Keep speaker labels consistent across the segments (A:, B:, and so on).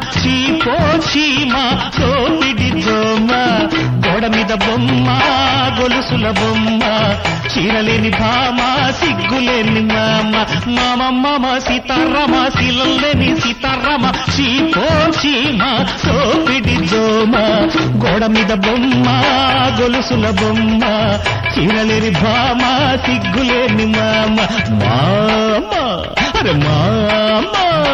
A: చీపో చీమ కోపిడి దోమ గోడ మీద బొమ్మ గొలుసుల బొమ్మ చీరలేని భామ సిగ్గులేని మామ మామ మామ సీతారామ శిలలేని సీతారామ చీపో చీమ కోపిడి దోమ గోడ మీద బొమ్మ గొలుసుల బొమ్మ చీరలేని భామ సిగ్గులేని మామ మామ అరే మామ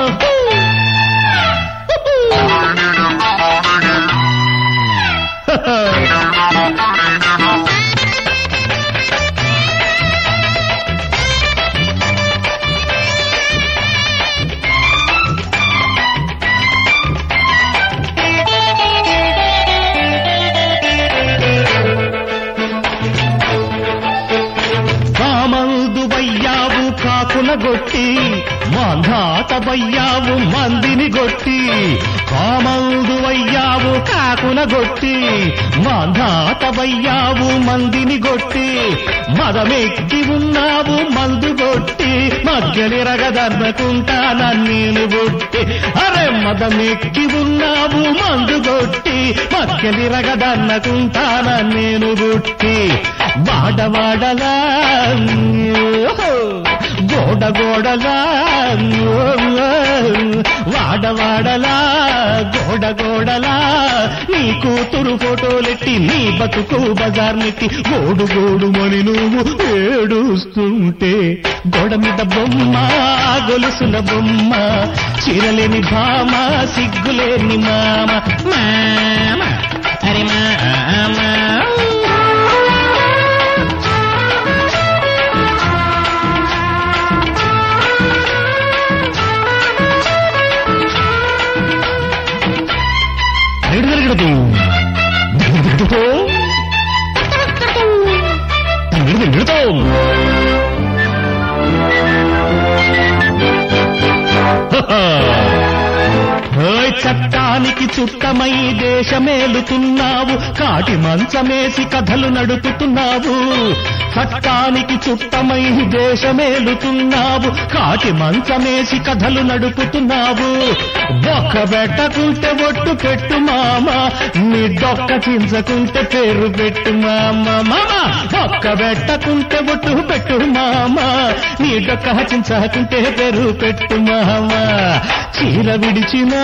A: కామందు వయ్యావు కాకుల గొట్టి మాంధాత వయ్యావు మందిని గొట్టి కామందు వయ్యావు కాకుల గొట్టి మాంధాత వయ్యావు మందిని గొట్టి మదమెక్కి ఉన్నావు మందు గొట్టి మధ్యలి రగదర్నకుంటా నన్నేను గొట్టి అరే మదమెక్కి ఉన్నావు మందు గొట్టి మధ్యలి రగదన్నకుంటా నన్నేను గొట్టి వాడవాడలా గోడ గోడలా వాడవాడలా గోడ గోడలా నీ కూతురు ఫోటోలెట్టి నీ బతుకు బజార్ నెట్టి గోడు గోడు మని నువ్వు ఏడుస్తుంటే గోడ మీద బొమ్మ గొలుసుల బొమ్మ చీరలేని భామ సిగ్గులేని మామ మామ అరే మామ ఎడుదరగడదు దిగుడుతో దిగుడుతో ఓయ్ చట్టానికి చుట్టమై దేశమేలుతున్నావు కాటి మంచమేసి కథలు నడుపుతున్నావు చట్టానికి చుట్టమై దేశమేలుతున్నావు కాటి మంచమేసి కథలు నడుపుతున్నావు బొక్క పెట్టకుంటే ఒట్టు పెట్టు మామ నీ డొక్క చించకుంటే పేరు పెట్టు మామ మామ బొక్క పెట్టకుంటే ఒట్టు పెట్టు మామ నీ డొక్క చించకుంటే పేరు పెట్టు మామ చీర విడిచినా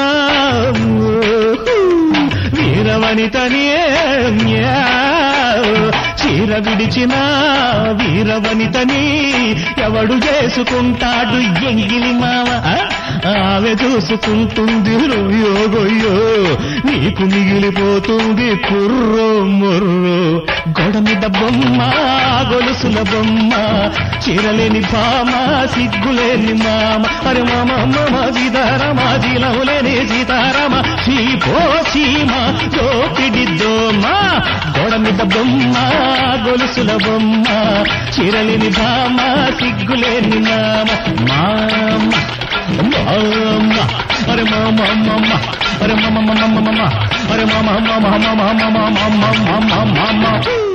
A: వీరవనితనే చీర విడిచిన వీరవనితని ఎవడు చేసుకుంటాడు ఎంగిలి మామ ఆమె చూసుకుంటుంది యోగొయ్యో నీకు మిగిలిపోతుంది కుర్రో మొర్రో గొడ మీద బొమ్మ గొలుసుల బొమ్మ చీరలేని భామ సిగ్గులేని మామ అరే మామ మామ సీతారామ జీలములేని సీతారామ చీపో చీమ దోపిడి దోమ గోడ మీద బొమ్మ గొలుసుల బొమ్మ చీరలేని భామ సిగ్గులేని మామ మామ మామ అరే మామ మామ అరే మామ మామ మామ అరే మామ మామ మామ మామ మామ మామ మామ